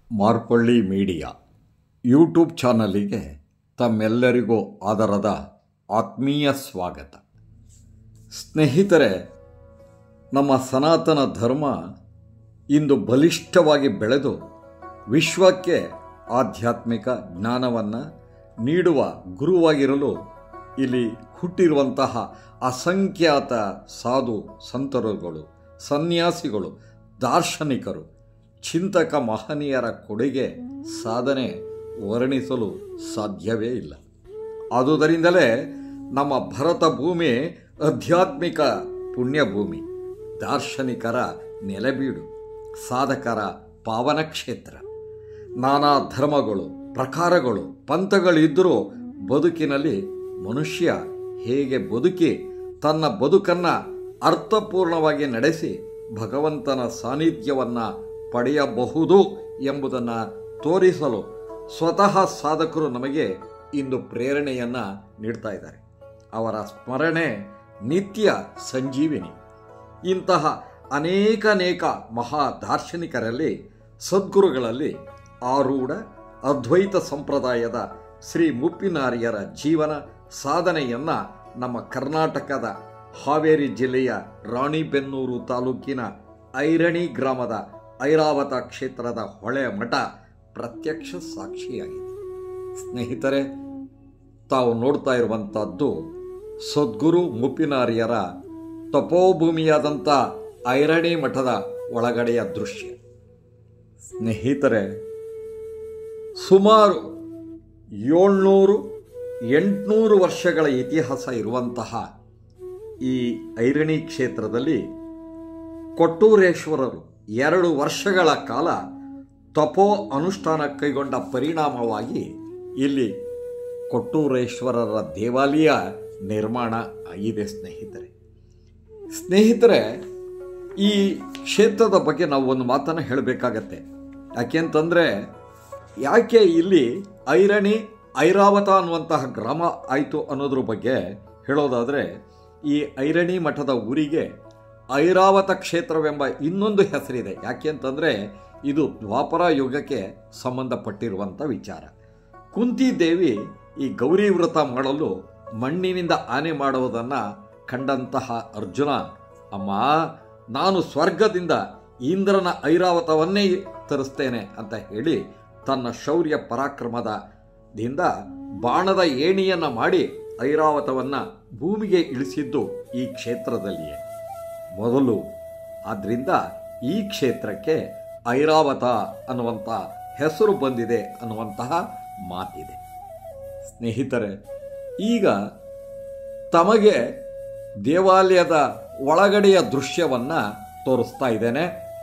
Marpalli media YouTube ಚಾನಲಿಗೆ ತಮ್ಮೆಲ್ಲರಿಗೂ ಆದರದ ಆತ್ಮೀಯ ಸ್ವಾಗತ ಸ್ನೇಹಿತರೆ ನಮ್ಮ ಸನಾತನ ಧರ್ಮ ಇಂದು ಬಲಿಷ್ಠವಾಗಿ ಬೆಳೆದು ವಿಶ್ವಕ್ಕೆ ಆಧ್ಯಾತ್ಮಿಕ ಜ್ಞಾನವನ್ನು ನೀಡುವ ಗುರುವಾಗಿರಲು ಇಲ್ಲಿ ಹುಟ್ಟಿರುವಂತಹ ಅಸಂಖ್ಯಾತ ಸಾಧು ಸಂತರುಗಳು ಸನ್ಯಾಸಿಗಳು ದಾರ್ಶನಿಕರು ಚಿಂತಕ ಮಹನೀಯರ ಕೊಡುಗೆ ಸಾಧನೆ ವರ್ಣಿಸಲು ಸಾಧ್ಯವೇ ಇಲ್ಲ ಆದುದರಿಂದಲೇ ನಮ್ಮ ಭರತ ಭೂಮಿ ಆಧ್ಯಾತ್ಮಿಕ ಪುಣ್ಯಭೂಮಿ ದಾರ್ಶನಿಕರ ನೆಲೆಬೀಡು ಸಾಧಕರ ಪಾವನ ಕ್ಷೇತ್ರ ನಾನಾ ಧರ್ಮಗಳು ಪ್ರಕಾರಗಳು ಪಂಥಗಳಿದ್ದರೂ ಬದುಕಿನಲ್ಲಿ ಮನುಷ್ಯ ಹೇಗೆ ಬದುಕಿ ತನ್ನ ಬದುಕನ್ನು ಅರ್ಥಪೂರ್ಣವಾಗಿ ನಡೆಸಿ ಭಗವಂತನ ಸಾನ್ನಿಧ್ಯವನ್ನು ಪಡೆಯಬಹುದು ಎಂಬುದನ್ನು ತೋರಿಸಲು ಸ್ವತಃ ಸಾಧಕರು ನಮಗೆ ಇಂದು ಪ್ರೇರಣೆಯನ್ನು ನೀಡ್ತಾ ಇದ್ದಾರೆ ಅವರ ಸ್ಮರಣೆ ನಿತ್ಯ ಸಂಜೀವಿನಿ ಇಂತಹ ಅನೇಕನೇಕ ಮಹಾ ದಾರ್ಶನಿಕರಲ್ಲಿ ಸದ್ಗುರುಗಳಲ್ಲಿ ಆರೂಢ ಅದ್ವೈತ ಸಂಪ್ರದಾಯದ ಶ್ರೀ ಮುಪ್ಪಿನಾರಿಯರ ಜೀವನ ಸಾಧನೆಯನ್ನು ನಮ್ಮ ಕರ್ನಾಟಕದ ಹಾವೇರಿ ಜಿಲ್ಲೆಯ ರಾಣಿಬೆನ್ನೂರು ತಾಲೂಕಿನ ಐರಣಿ ಗ್ರಾಮದ ಐರಾವತ ಕ್ಷೇತ್ರದ ಹೊಳೆ ಮಠ ಪ್ರತ್ಯಕ್ಷ ಸಾಕ್ಷಿಯಾಗಿದೆ ಸ್ನೇಹಿತರೆ ತಾವು ನೋಡ್ತಾ ಇರುವಂಥದ್ದು ಸದ್ಗುರು ಮುಪ್ಪಿನಾರಿಯರ ತಪೋಭೂಮಿಯಾದಂಥ ಐರಣಿ ಮಠದ ಒಳಗಡೆಯ ದೃಶ್ಯ ಸ್ನೇಹಿತರೆ ಸುಮಾರು ಏಳ್ನೂರು ಎಂಟುನೂರು ವರ್ಷಗಳ ಇತಿಹಾಸ ಇರುವಂತಹ ಈ ಐರಣಿ ಕ್ಷೇತ್ರದಲ್ಲಿ ಕೊಟ್ಟೂರೇಶ್ವರರು ಎರಡು ವರ್ಷಗಳ ಕಾಲ ತಪೋ ಅನುಷ್ಠಾನ ಕೈಗೊಂಡ ಪರಿಣಾಮವಾಗಿ ಇಲ್ಲಿ ಕೊಟ್ಟೂರೇಶ್ವರರ ದೇವಾಲಯ ನಿರ್ಮಾಣ ಆಗಿದೆ ಸ್ನೇಹಿತರೆ ಸ್ನೇಹಿತರೆ ಈ ಕ್ಷೇತ್ರದ ಬಗ್ಗೆ ನಾವು ಒಂದು ಮಾತನ್ನು ಹೇಳಬೇಕಾಗತ್ತೆ ಯಾಕೆಂತಂದರೆ ಯಾಕೆ ಇಲ್ಲಿ ಐರಣಿ ಐರಾವತ ಅನ್ನುವಂತಹ ಗ್ರಾಮ ಆಯಿತು ಅನ್ನೋದ್ರ ಬಗ್ಗೆ ಹೇಳೋದಾದರೆ ಈ ಐರಣಿ ಮಠದ ಊರಿಗೆ ಐರಾವತ ಕ್ಷೇತ್ರವೆಂಬ ಇನ್ನೊಂದು ಹೆಸರಿದೆ ಯಾಕೆ ಅಂತಂದರೆ ಇದು ದ್ವಾಪರ ಯುಗಕ್ಕೆ ಸಂಬಂಧಪಟ್ಟಿರುವಂಥ ವಿಚಾರ ಕುಂತಿದೇವಿ ಈ ಗೌರಿ ವ್ರತ ಮಾಡಲು ಮಣ್ಣಿನಿಂದ ಆನೆ ಮಾಡುವುದನ್ನು ಕಂಡಂತಹ ಅರ್ಜುನ ಅಮ್ಮ ನಾನು ಸ್ವರ್ಗದಿಂದ ಇಂದ್ರನ ಐರಾವತವನ್ನೇ ತರಿಸ್ತೇನೆ ಅಂತ ಹೇಳಿ ತನ್ನ ಶೌರ್ಯ ಪರಾಕ್ರಮದ ದಿಂದ ಬಾಣದ ಏಣಿಯನ್ನು ಮಾಡಿ ಐರಾವತವನ್ನು ಭೂಮಿಗೆ ಇಳಿಸಿದ್ದು ಈ ಕ್ಷೇತ್ರದಲ್ಲಿಯೇ ಮೊದಲು ಆದ್ದರಿಂದ ಈ ಕ್ಷೇತ್ರಕ್ಕೆ ಐರಾವತ ಅನ್ನುವಂಥ ಹೆಸರು ಬಂದಿದೆ ಅನ್ನುವಂತಹ ಮಾತಿದೆ ಸ್ನೇಹಿತರೆ ಈಗ ತಮಗೆ ದೇವಾಲಯದ ಒಳಗಡೆಯ ದೃಶ್ಯವನ್ನು ತೋರಿಸ್ತಾ ಇದ್ದೇನೆ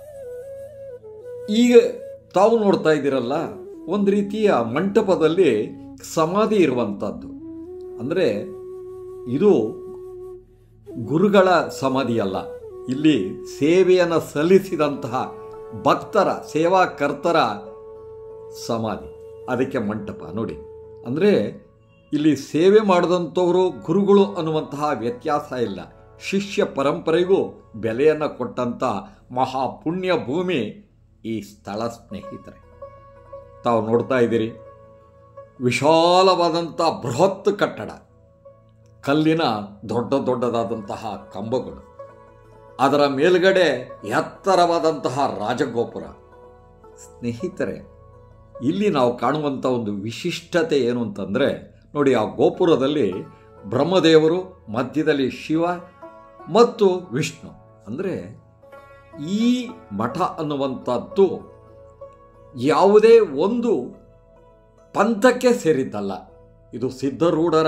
ಈಗ ತಾವು ನೋಡ್ತಾ ಇದ್ದೀರಲ್ಲ ಒಂದು ರೀತಿಯ ಮಂಟಪದಲ್ಲಿ ಸಮಾಧಿ ಇರುವಂಥದ್ದು ಅಂದರೆ ಇದು ಗುರುಗಳ ಸಮಾಧಿ ಅಲ್ಲ ಇಲ್ಲಿ ಸೇವೆಯನ್ನು ಸಲ್ಲಿಸಿದಂತಹ ಭಕ್ತರ ಸೇವಾಕರ್ತರ ಸಮಾಧಿ ಅದಕ್ಕೆ ಮಂಟಪ ನೋಡಿ ಅಂದರೆ ಇಲ್ಲಿ ಸೇವೆ ಮಾಡಿದಂಥವರು ಗುರುಗಳು ಅನ್ನುವಂತಹ ವ್ಯತ್ಯಾಸ ಇಲ್ಲ ಶಿಷ್ಯ ಪರಂಪರೆಗೂ ಬೆಲೆಯನ್ನು ಕೊಟ್ಟಂಥ ಮಹಾಪುಣ್ಯ ಭೂಮಿ ಈ ಸ್ಥಳ ಸ್ನೇಹಿತರೆ ತಾವು ನೋಡ್ತಾ ಇದ್ದೀರಿ ವಿಶಾಲವಾದಂಥ ಬೃಹತ್ ಕಟ್ಟಡ ಕಲ್ಲಿನ ದೊಡ್ಡ ದೊಡ್ಡದಾದಂತಹ ಕಂಬಗಳು ಅದರ ಮೇಲ್ಗಡೆ ಎತ್ತರವಾದಂತಹ ರಾಜಗೋಪುರ ಸ್ನೇಹಿತರೆ ಇಲ್ಲಿ ನಾವು ಕಾಣುವಂಥ ಒಂದು ವಿಶಿಷ್ಟತೆ ಏನು ಅಂತಂದರೆ ನೋಡಿ ಆ ಗೋಪುರದಲ್ಲಿ ಬ್ರಹ್ಮದೇವರು ಮಧ್ಯದಲ್ಲಿ ಶಿವ ಮತ್ತು ವಿಷ್ಣು ಅಂದರೆ ಈ ಮಠ ಅನ್ನುವಂಥದ್ದು ಯಾವುದೇ ಒಂದು ಪಂಥಕ್ಕೆ ಸೇರಿದ್ದಲ್ಲ ಇದು ಸಿದ್ಧರೂಢರ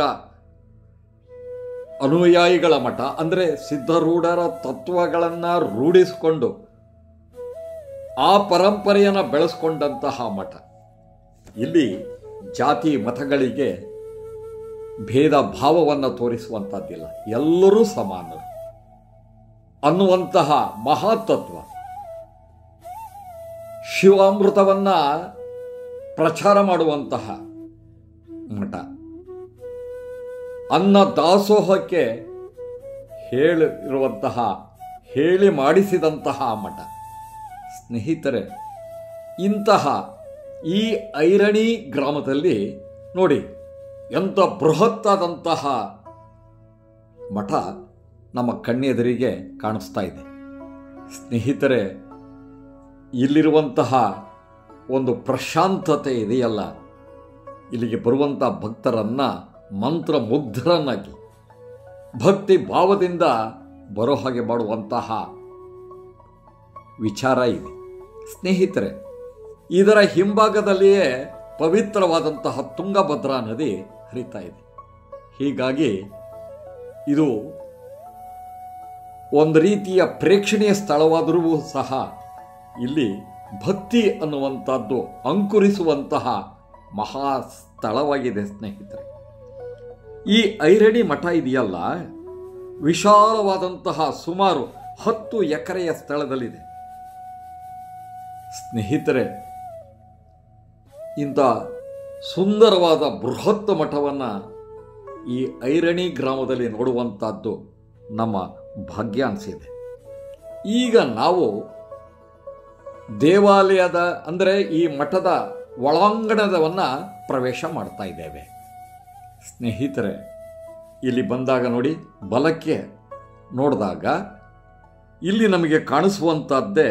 ಅನುಯಾಯಿಗಳ ಮಠ ಅಂದರೆ ಸಿದ್ಧರೂಢರ ತತ್ವಗಳನ್ನು ರೂಢಿಸಿಕೊಂಡು ಆ ಪರಂಪರೆಯನ್ನು ಬೆಳೆಸ್ಕೊಂಡಂತಹ ಮಠ ಇಲ್ಲಿ ಜಾತಿ ಮತಗಳಿಗೆ ಭೇದ ಭಾವವನ್ನು ತೋರಿಸುವಂಥದ್ದಿಲ್ಲ ಎಲ್ಲರೂ ಸಮಾನರು ಅನ್ನುವಂತಹ ಮಹಾತತ್ವ ಶಿವಾಮೃತವನ್ನ ಪ್ರಚಾರ ಮಾಡುವಂತಹ ಮಠ ಅನ್ನ ದಾಸೋಹಕ್ಕೆ ಹೇಳಿರುವಂತಹ ಹೇಳಿ ಮಾಡಿಸಿದಂತಹ ಮಠ ಸ್ನೇಹಿತರೆ ಇಂತಹ ಈ ಐರಣಿ ಗ್ರಾಮದಲ್ಲಿ ನೋಡಿ ಎಂಥ ಬೃಹತ್ತಾದಂತಹ ಮಠ ನಮ್ಮ ಕಣ್ಣೆದುರಿಗೆ ಕಾಣಿಸ್ತಾ ಇದೆ ಸ್ನೇಹಿತರೆ ಇಲ್ಲಿರುವಂತಹ ಒಂದು ಪ್ರಶಾಂತತೆ ಇದೆಯಲ್ಲ ಇಲ್ಲಿಗೆ ಬರುವಂಥ ಭಕ್ತರನ್ನ ಮಂತ್ರಮುಗ್ಧರನ್ನಾಗಿ ಭಕ್ತಿ ಭಾವದಿಂದ ಬರೋ ಹಾಗೆ ಮಾಡುವಂತಹ ವಿಚಾರ ಇದೆ ಸ್ನೇಹಿತರೆ ಇದರ ಹಿಂಭಾಗದಲ್ಲಿಯೇ ಪವಿತ್ರವಾದಂತಹ ತುಂಗಭದ್ರಾ ನದಿ ಹರಿತಾ ಇದೆ ಹೀಗಾಗಿ ಇದು ಒಂದು ರೀತಿಯ ಪ್ರೇಕ್ಷಣೀಯ ಸ್ಥಳವಾದರೂ ಸಹ ಇಲ್ಲಿ ಭಕ್ತಿ ಅನ್ನುವಂಥದ್ದು ಅಂಕುರಿಸುವಂತಹ ಮಹಾ ಸ್ಥಳವಾಗಿದೆ ಸ್ನೇಹಿತರೆ ಈ ಐರಣಿ ಮಠ ಇದೆಯಲ್ಲ ವಿಶಾಲವಾದಂತಹ ಸುಮಾರು ಹತ್ತು ಎಕರೆಯ ಸ್ಥಳದಲ್ಲಿದೆ ಸ್ನೇಹಿತರೆ ಇಂಥ ಸುಂದರವಾದ ಬೃಹತ್ ಮಠವನ್ನು ಈ ಐರಣಿ ಗ್ರಾಮದಲ್ಲಿ ನೋಡುವಂಥದ್ದು ನಮ್ಮ ಭಾಗ್ಯ ಅನಿಸಿದೆ ಈಗ ನಾವು ದೇವಾಲಯದ ಅಂದರೆ ಈ ಮಠದ ಒಳಾಂಗಣದವನ್ನು ಪ್ರವೇಶ ಮಾಡ್ತಾ ಇದ್ದೇವೆ ಸ್ನೇಹಿತರೆ ಇಲ್ಲಿ ಬಂದಾಗ ನೋಡಿ ಬಲಕ್ಕೆ ನೋಡಿದಾಗ ಇಲ್ಲಿ ನಮಗೆ ಕಾಣಿಸುವಂಥದ್ದೇ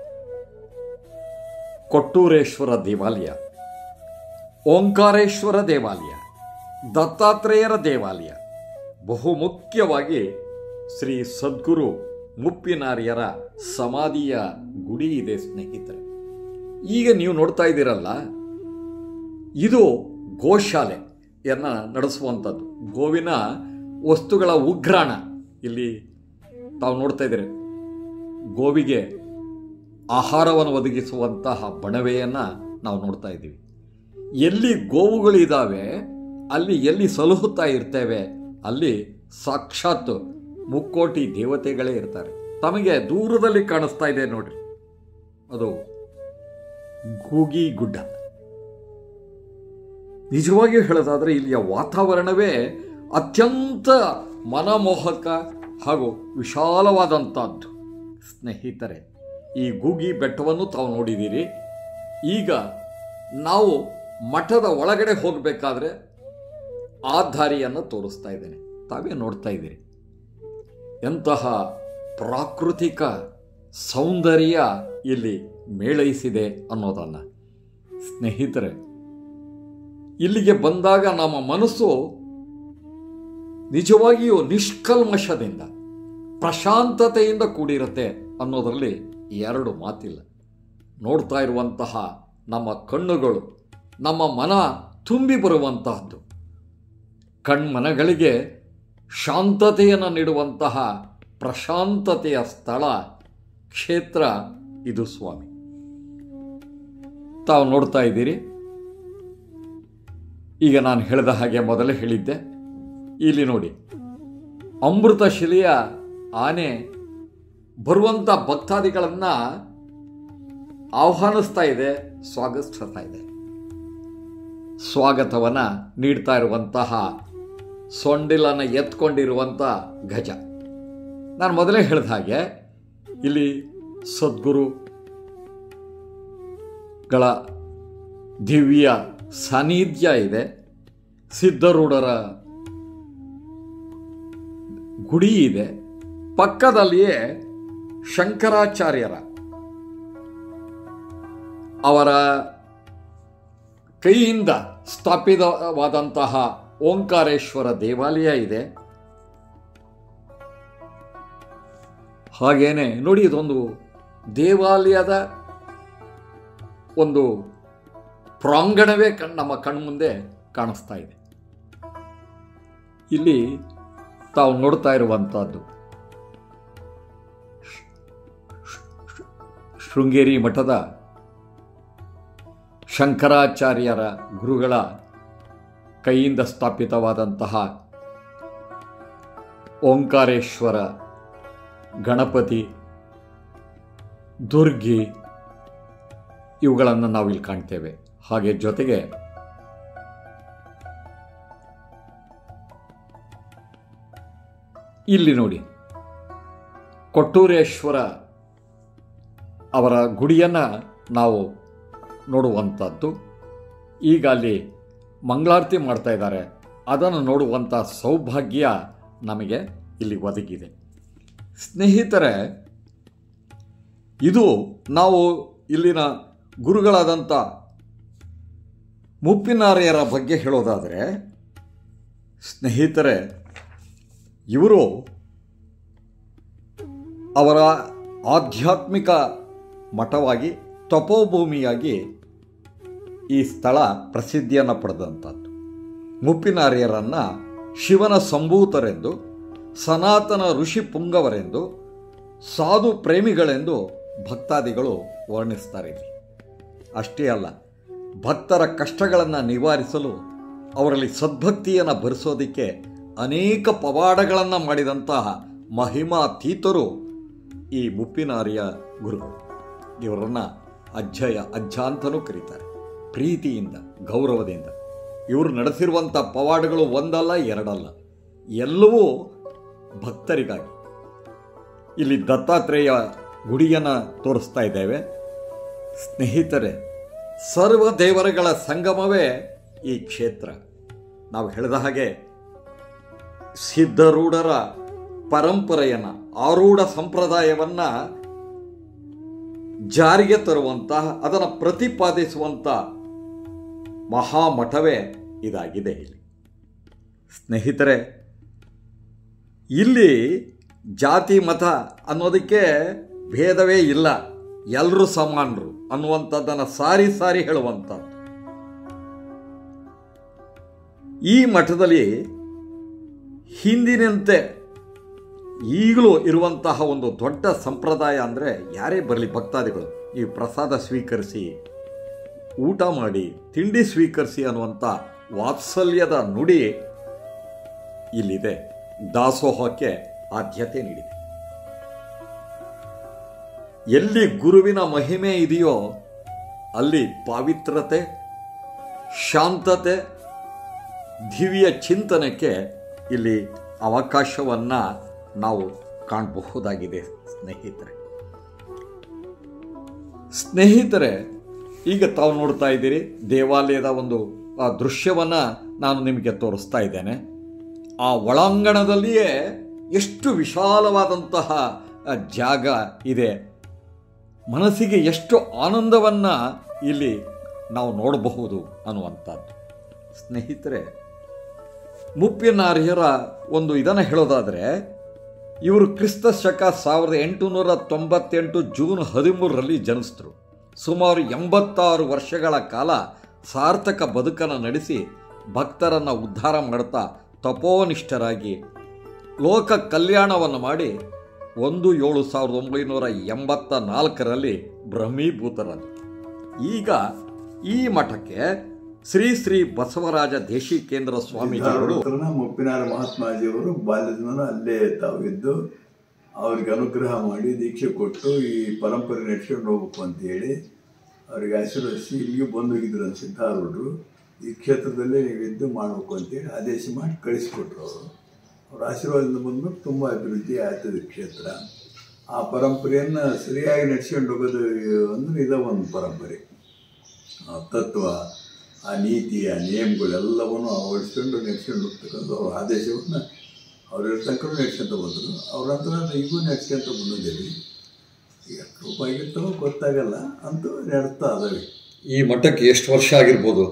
ಕೊಟ್ಟೂರೇಶ್ವರ ದೇವಾಲಯ ಓಂಕಾರೇಶ್ವರ ದೇವಾಲಯ ದತ್ತಾತ್ರೇಯರ ದೇವಾಲಯ ಬಹುಮುಖ್ಯವಾಗಿ ಶ್ರೀ ಸದ್ಗುರು ಮುಪ್ಪಿನಾರ್ಯರ ಸಮಾಧಿಯ ಗುಡಿ ಇದೆ ಸ್ನೇಹಿತರೆ ಈಗ ನೀವು ನೋಡ್ತಾ ಇದ್ದೀರಲ್ಲ ಇದು ಗೋಶಾಲೆಯನ್ನು ನಡೆಸುವಂಥದ್ದು ಗೋವಿನ ವಸ್ತುಗಳ ಉಗ್ರಾಣ ಇಲ್ಲಿ ತಾವು ನೋಡ್ತಾ ಇದ್ದೀರಿ ಗೋವಿಗೆ ಆಹಾರವನ್ನು ಒದಗಿಸುವಂತಹ ಬಣವೆಯನ್ನು ನಾವು ನೋಡ್ತಾ ಇದ್ದೀವಿ ಎಲ್ಲಿ ಗೋವುಗಳಿದ್ದಾವೆ ಅಲ್ಲಿ ಎಲ್ಲಿ ಸಲಹುತ್ತಾ ಇರ್ತೇವೆ ಅಲ್ಲಿ ಸಾಕ್ಷಾತ್ ಮುಕ್ಕೋಟಿ ದೇವತೆಗಳೇ ಇರ್ತಾರೆ ತಮಗೆ ದೂರದಲ್ಲಿ ಕಾಣಿಸ್ತಾ ಇದೆ ನೋಡ್ರಿ ಅದು ಗೂಗಿ ಗುಡ್ಡ ನಿಜವಾಗಿಯೂ ಹೇಳೋದಾದ್ರೆ ಇಲ್ಲಿಯ ವಾತಾವರಣವೇ ಅತ್ಯಂತ ಮನಮೋಹಕ ಹಾಗೂ ವಿಶಾಲವಾದಂಥದ್ದು ಸ್ನೇಹಿತರೆ ಈ ಗೂಗಿ ಬೆಟ್ಟವನ್ನು ತಾವು ನೋಡಿದ್ದೀರಿ ಈಗ ನಾವು ಮಠದ ಒಳಗಡೆ ಹೋಗಬೇಕಾದ್ರೆ ಆ ದಾರಿಯನ್ನು ತೋರಿಸ್ತಾ ಇದ್ದೇನೆ ತಾವೇ ನೋಡ್ತಾ ಇದ್ದೀರಿ ಎಂತಹ ಪ್ರಾಕೃತಿಕ ಸೌಂದರ್ಯ ಇಲ್ಲಿ ಮೇಳೈಸಿದೆ ಅನ್ನೋದನ್ನು ಸ್ನೇಹಿತರೆ ಇಲ್ಲಿಗೆ ಬಂದಾಗ ನಮ್ಮ ಮನಸ್ಸು ನಿಜವಾಗಿಯೂ ನಿಷ್ಕಲ್ಮಶದಿಂದ ಪ್ರಶಾಂತತೆಯಿಂದ ಕೂಡಿರುತ್ತೆ ಅನ್ನೋದರಲ್ಲಿ ಎರಡು ಮಾತಿಲ್ಲ ನೋಡ್ತಾ ಇರುವಂತಹ ನಮ್ಮ ಕಣ್ಣುಗಳು ನಮ್ಮ ಮನ ತುಂಬಿ ಬರುವಂತಹದ್ದು ಕಣ್ಮನಗಳಿಗೆ ಶಾಂತತೆಯನ್ನು ನೀಡುವಂತಹ ಪ್ರಶಾಂತತೆಯ ಸ್ಥಳ ಕ್ಷೇತ್ರ ಇದು ಸ್ವಾಮಿ ತಾವು ನೋಡ್ತಾ ಇದ್ದೀರಿ ಈಗ ನಾನು ಹೇಳಿದ ಹಾಗೆ ಮೊದಲೇ ಹೇಳಿದ್ದೆ ಇಲ್ಲಿ ನೋಡಿ ಅಮೃತ ಶಿಲೆಯ ಆನೆ ಬರುವಂಥ ಭಕ್ತಾದಿಗಳನ್ನು ಆಹ್ವಾನಿಸ್ತಾ ಇದೆ ಸ್ವಾಗತಿಸ್ತಾ ಇದೆ ಸ್ವಾಗತವನ್ನ ನೀಡ್ತಾ ಇರುವಂತಹ ಸೊಂಡಿಲನ್ನು ಎತ್ಕೊಂಡಿರುವಂಥ ಗಜ ನಾನು ಮೊದಲೇ ಹೇಳಿದ ಹಾಗೆ ಇಲ್ಲಿ ಸದ್ಗುರುಗಳ ದಿವ್ಯ ಸಾನ್ನಿಧ್ಯ ಇದೆ ಸಿದ್ಧರೂಢರ ಗುಡಿ ಇದೆ ಪಕ್ಕದಲ್ಲಿಯೇ ಶಂಕರಾಚಾರ್ಯರ ಅವರ ಕೈಯಿಂದ ಸ್ಥಾಪಿತವಾದಂತಹ ಓಂಕಾರೇಶ್ವರ ದೇವಾಲಯ ಇದೆ ಹಾಗೇನೆ ನೋಡಿ ಇದೊಂದು ದೇವಾಲಯದ ಒಂದು ಪ್ರಾಂಗಣವೇ ಕಣ್ ನಮ್ಮ ಕಣ್ಮುಂದೆ ಕಾಣಿಸ್ತಾ ಇದೆ ಇಲ್ಲಿ ತಾವು ನೋಡ್ತಾ ಇರುವಂತಹದ್ದು ಶೃಂಗೇರಿ ಮಠದ ಶಂಕರಾಚಾರ್ಯರ ಗುರುಗಳ ಕೈಯಿಂದ ಸ್ಥಾಪಿತವಾದಂತಹ ಓಂಕಾರೇಶ್ವರ ಗಣಪತಿ ದುರ್ಗಿ ಇವುಗಳನ್ನು ನಾವಿಲ್ಲಿ ಕಾಣ್ತೇವೆ ಹಾಗೆ ಜೊತೆಗೆ ಇಲ್ಲಿ ನೋಡಿ ಕೊಟ್ಟೂರೇಶ್ವರ ಅವರ ಗುಡಿಯನ್ನು ನಾವು ನೋಡುವಂಥದ್ದು ಈಗ ಅಲ್ಲಿ ಮಂಗಳಾರತಿ ಮಾಡ್ತಾ ಇದ್ದಾರೆ ಅದನ್ನು ನೋಡುವಂಥ ಸೌಭಾಗ್ಯ ನಮಗೆ ಇಲ್ಲಿ ಒದಗಿದೆ ಸ್ನೇಹಿತರೆ ಇದು ನಾವು ಇಲ್ಲಿನ ಗುರುಗಳಾದಂಥ ಮುಪ್ಪಿನಾರ್ಯರ ಬಗ್ಗೆ ಹೇಳೋದಾದರೆ ಸ್ನೇಹಿತರೆ ಇವರು ಅವರ ಆಧ್ಯಾತ್ಮಿಕ ಮಠವಾಗಿ ತಪೋಭೂಮಿಯಾಗಿ ಈ ಸ್ಥಳ ಪ್ರಸಿದ್ಧಿಯನ್ನು ಪಡೆದಂಥದ್ದು ಮುಪ್ಪಿನಾರ್ಯರನ್ನು ಶಿವನ ಸಂಭೂತರೆಂದು ಸನಾತನ ಋಷಿ ಪುಂಗವರೆಂದು ಸಾಧು ಪ್ರೇಮಿಗಳೆಂದು ಭಕ್ತಾದಿಗಳು ವರ್ಣಿಸ್ತಾರೆ ಇಲ್ಲಿ ಅಷ್ಟೇ ಅಲ್ಲ ಭಕ್ತರ ಕಷ್ಟಗಳನ್ನು ನಿವಾರಿಸಲು ಅವರಲ್ಲಿ ಸದ್ಭಕ್ತಿಯನ್ನು ಭರಿಸೋದಕ್ಕೆ ಅನೇಕ ಪವಾಡಗಳನ್ನು ಮಾಡಿದಂತಹ ಮಹಿಮಾತೀತರು ಈ ಮುಪ್ಪಿನಾರಿಯ ಗುರುಗಳು ಇವರನ್ನು ಅಜ್ಜಯ ಅಜ್ಜ ಅಂತಲೂ ಕರೀತಾರೆ ಪ್ರೀತಿಯಿಂದ ಗೌರವದಿಂದ ಇವರು ನಡೆಸಿರುವಂಥ ಪವಾಡಗಳು ಒಂದಲ್ಲ ಎರಡಲ್ಲ ಎಲ್ಲವೂ ಭಕ್ತರಿಗಾಗಿ ಇಲ್ಲಿ ದತ್ತಾತ್ರೇಯ ಗುಡಿಯನ್ನು ತೋರಿಸ್ತಾ ಇದ್ದೇವೆ ಸ್ನೇಹಿತರೆ ಸರ್ವ ದೇವರುಗಳ ಸಂಗಮವೇ ಈ ಕ್ಷೇತ್ರ ನಾವು ಹೇಳಿದ ಹಾಗೆ ಸಿದ್ಧರೂಢರ ಪರಂಪರೆಯನ್ನು ಆರೂಢ ಸಂಪ್ರದಾಯವನ್ನು ಜಾರಿಗೆ ತರುವಂತಹ ಅದನ್ನು ಪ್ರತಿಪಾದಿಸುವಂಥ ಮಹಾಮಠವೇ ಇದಾಗಿದೆ ಇಲ್ಲಿ ಸ್ನೇಹಿತರೆ ಇಲ್ಲಿ ಜಾತಿ ಮತ ಅನ್ನೋದಕ್ಕೆ ಭೇದವೇ ಇಲ್ಲ ಎಲ್ಲರೂ ಸಮಾನರು ಅನ್ನುವಂಥದ್ದನ್ನು ಸಾರಿ ಸಾರಿ ಹೇಳುವಂಥದ್ದು ಈ ಮಠದಲ್ಲಿ ಹಿಂದಿನಂತೆ ಈಗಲೂ ಇರುವಂತಹ ಒಂದು ದೊಡ್ಡ ಸಂಪ್ರದಾಯ ಅಂದರೆ ಯಾರೇ ಬರಲಿ ಭಕ್ತಾದಿಗಳು ಈ ಪ್ರಸಾದ ಸ್ವೀಕರಿಸಿ ಊಟ ಮಾಡಿ ತಿಂಡಿ ಸ್ವೀಕರಿಸಿ ಅನ್ನುವಂಥ ವಾತ್ಸಲ್ಯದ ನುಡಿ ಇಲ್ಲಿದೆ ದಾಸೋಹಕ್ಕೆ ಆದ್ಯತೆ ನೀಡಿದೆ ಎಲ್ಲಿ ಗುರುವಿನ ಮಹಿಮೆ ಇದೆಯೋ ಅಲ್ಲಿ ಪಾವಿತ್ರತೆ ಶಾಂತತೆ ದಿವ್ಯ ಚಿಂತನಕ್ಕೆ ಇಲ್ಲಿ ಅವಕಾಶವನ್ನು ನಾವು ಕಾಣಬಹುದಾಗಿದೆ ಸ್ನೇಹಿತರೆ ಸ್ನೇಹಿತರೆ ಈಗ ತಾವು ನೋಡ್ತಾ ಇದ್ದೀರಿ ದೇವಾಲಯದ ಒಂದು ಆ ದೃಶ್ಯವನ್ನು ನಾನು ನಿಮಗೆ ತೋರಿಸ್ತಾ ಇದ್ದೇನೆ ಆ ಒಳಾಂಗಣದಲ್ಲಿಯೇ ಎಷ್ಟು ವಿಶಾಲವಾದಂತಹ ಆ, ಜಾಗ ಇದೆ ಮನಸ್ಸಿಗೆ ಎಷ್ಟು ಆನಂದವನ್ನು ಇಲ್ಲಿ ನಾವು ನೋಡಬಹುದು ಅನ್ನುವಂಥದ್ದು ಸ್ನೇಹಿತರೆ ಮುಪ್ಪಿನಾರ್ಯರ ಒಂದು ಇದನ್ನು ಹೇಳೋದಾದರೆ ಇವರು ಕ್ರಿಸ್ತ ಶಕ ಸಾವಿರದ ಎಂಟುನೂರ ತೊಂಬತ್ತೆಂಟು ಜೂನ್ ಹದಿಮೂರರಲ್ಲಿ ಜನಿಸಿದ್ರು ಸುಮಾರು ಎಂಬತ್ತಾರು ವರ್ಷಗಳ ಕಾಲ ಸಾರ್ಥಕ ಬದುಕನ್ನು ನಡೆಸಿ ಭಕ್ತರನ್ನು ಉದ್ಧಾರ ಮಾಡ್ತಾ ತಪೋನಿಷ್ಠರಾಗಿ ಲೋಕ ಕಲ್ಯಾಣವನ್ನು ಮಾಡಿ ಒಂದು ಏಳು ಸಾವಿರದ ಒಂಬೈನೂರ ಎಂಬತ್ತ ನಾಲ್ಕರಲ್ಲಿ ಬ್ರಹ್ಮೀಭೂತರಾದರು ಈಗ ಈ ಮಠಕ್ಕೆ ಶ್ರೀ ಶ್ರೀ ಬಸವರಾಜ ದೇಶಿಕೇಂದ್ರ ಸ್ವಾಮೀಜಿಗಳು ಹತ್ರನ ಮುಪ್ಪಿನಾರ ಮಹಾತ್ಮಾಜಿಯವರು ಬಾಲ್ಯದಿಂದ ಅಲ್ಲೇ ತಾವಿದ್ದು ಅವ್ರಿಗೆ ಅನುಗ್ರಹ ಮಾಡಿ ದೀಕ್ಷೆ ಕೊಟ್ಟು ಈ ಪರಂಪರೆ ನಡೆಸ್ಕೊಂಡು ಹೋಗ್ಬೇಕು ಅಂತ ಹೇಳಿ ಅವ್ರಿಗೆ ಆಶೀರ್ವದಿಸಿ ಇಲ್ಲಿಗೆ ಬಂದೋಗಿದ್ರು ಸಿದ್ಧಾರೂಢರು ಈ ಕ್ಷೇತ್ರದಲ್ಲೇ ನೀವಿದ್ದು ಮಾಡಬೇಕು ಅಂತೇಳಿ ಆದೇಶ ಮಾಡಿ ಕಳಿಸ್ಕೊಟ್ರು ಅವರು ಅವ್ರ ಆಶೀರ್ವಾದದಿಂದ ಬಂದ್ಬಿಟ್ಟು ತುಂಬ ಅಭಿವೃದ್ಧಿ ಆಯ್ತದೆ ಕ್ಷೇತ್ರ ಆ ಪರಂಪರೆಯನ್ನು ಸರಿಯಾಗಿ ನಡೆಸ್ಕೊಂಡು ಹೋಗೋದು ಅಂದರೆ ಇದೇ ಒಂದು ಪರಂಪರೆ ಆ ತತ್ವ ಆ ನೀತಿ ಆ ನಿಯಮಗಳೆಲ್ಲವನ್ನು ಅಳವಡಿಸ್ಕೊಂಡು ನಡೆಸ್ಕೊಂಡು ಹೋಗ್ತಕ್ಕಂಥ ಅವ್ರ ಆದೇಶವನ್ನು ಅವ್ರು ಇರ್ತಕ್ಕಂಥ ನಡೆಸ್ಕೊಂತ ಬಂದರು ಅವ್ರ ಹತ್ರ ಈಗೂ ನಡೆಸ್ಕೊಂತ ಬಂದಿದ್ದೀವಿ ಎಷ್ಟು ರೂಪಾಯಿ ಆಗಿರ್ತಾವೋ ಗೊತ್ತಾಗಲ್ಲ ಅಂತೂ ನಡೆಸ್ತಾ ಅದಾವೆ ಈ ಮಠಕ್ಕೆ ಎಷ್ಟು ವರ್ಷ ಆಗಿರ್ಬೋದು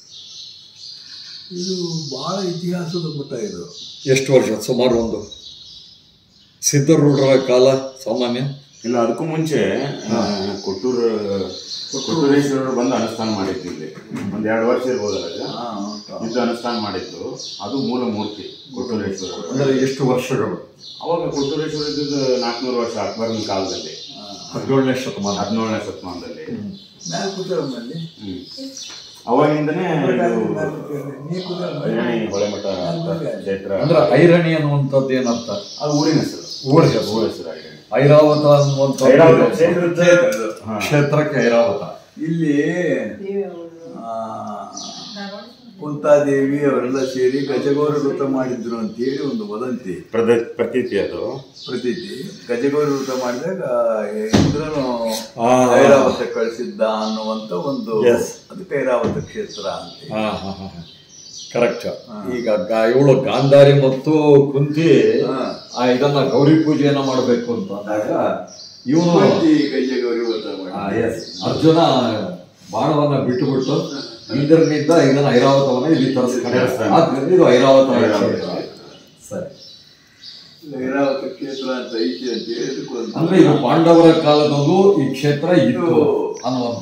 ಇದು ಭಾಳ ಇತಿಹಾಸದ ಮಠ ಇದು ಎಷ್ಟು ವರ್ಷ ಸುಮಾರು ಒಂದು ಸಿದ್ಧರೂಢರ ಕಾಲ ಸಾಮಾನ್ಯ ಇಲ್ಲ ಅದಕ್ಕೂ ಮುಂಚೆ ಆ, ಕೊಟ್ಟೂರು ಕೊಟ್ಟೂರೇಶ್ವರರು ಬಂದು ಅನುಷ್ಠಾನ ಮಾಡಿತ್ತು ಇಲ್ಲಿ ಒಂದ್ ಎರಡು ವರ್ಷ ಇರ್ಬೋದಲ್ಲ ಇದು? ಹಾಂ ಇದ್ದು ಅನುಷ್ಠಾನ ಮಾಡಿತ್ತು ಅದು ಮೂಲ ಮೂರ್ತಿ ಕೊಟ್ಟೂರೇಶ್ವರ ಅಂದರೆ ಎಷ್ಟು ವರ್ಷಗಳು ಅವಾಗ ಕೊಟ್ಟೂರೇಶ್ವರ ಇದ್ದದ್ದು ನಾಲ್ಕುನೂರು ವರ್ಷ ಅಕ್ಬರ್ನ ಕಾಲದಲ್ಲಿ ಹದಿನೇಳನೇ ಶತಮಾನ ಹದಿನೇಳನೇ ಶತಮಾನದಲ್ಲಿ ಮ್ಯಾಲೆ ಕೂತಲ್ಲಿ ಹ್ಮ್ ಅವಾಗಿಂದನೇ ಇದು ನೀ ಕೂತ ಐರಣಿ ಹೊಳೆಮಠ ಅಂತ ಕ್ಷೇತ್ರ ಅಂದ್ರೆ ಐರಣಿ ಅನ್ನುವಂಥದ್ದು ಏನರ್ಥ ಅದು ಊರಿನ ಹೆಸರು ಊರ ಹೆಸರು. ಊರ ಹೆಸರು ಐರಣಿ ಐರಾವತ ಅನ್ನುವಂಥ ಐರಾವತ ಕ್ಷೇತ್ರದ ಹಾ. ಕ್ಷೇತ್ರಕ್ಕೆ ಐರಾವತ ಇಲ್ಲಿ ಆ, ಕುಂತಾದೇವಿ ಅವರೆಲ್ಲ ಸೇರಿ ಗಜಗೌರಿ ವೃತ ಮಾಡಿದ್ರು ಅಂತೇಳಿ ಒಂದು ವದಂತಿ ಪ್ರದ ಪ್ರತೀತಿ ಅದು ಪ್ರತೀತಿ ಗಜಗೌರಿ ವೃತ ಮಾಡಿದಾಗ ಇಂದ್ರನು ಆ. ಐರಾವತ ಕಳಿಸಿದ್ದ ಅನ್ನುವಂತ ಒಂದು Yes. ಅದಕ್ಕೆ ಐರಾವತ ಕ್ಷೇತ್ರ ಅಂತ ಹಾ ಹಾ ಹಾ ಕರೆಕ್ಟ್ ಈಗ ಗ- ಇವಳು ಗಾಂಧಾರಿ ಮತ್ತು ಕುಂತಿ ಹಾ. ಆ ಇದನ್ನ ಗೌರಿ ಪೂಜೆಯನ್ನ ಮಾಡಬೇಕು ಅಂತ ಅಂದಾಗ ಇವನು ಕುಂತಿ ಗಜಗೌರಿ ವ್ರತ ಮಾಡಿ ಅರ್ಜುನ ಬಾಣವನ್ನ ಬಿಟ್ಟು ಬಿಟ್ಟು ಇಂದ್ರನಿಂದ ಇದನ್ನ ಐರಾವತವನ್ನ ಇಲ್ಲಿ ತರಿಸ್ಕೊಂಡು ತರಿಸ್ತಾನೆ. ಆದ್ರಿಂದ ಇದು ಐರಾವತ ಐರಾವತ. ಕ್ಷೇತ್ರ. ಸರಿ ಐರಾವತ ಕ್ಷೇತ್ರ ಅಂತ ಐತಿ ಅಂತ ಹೇಳಿದಕ್ಕೆ ಒಂದು ಅಂದ್ರೆ ಇದು ಪಾಂಡವರ ಕಾಲದಲ್ಲೂ ಈ ಕ್ಷೇತ್ರ ಇತ್ತು ಅನ್ನುವಂತ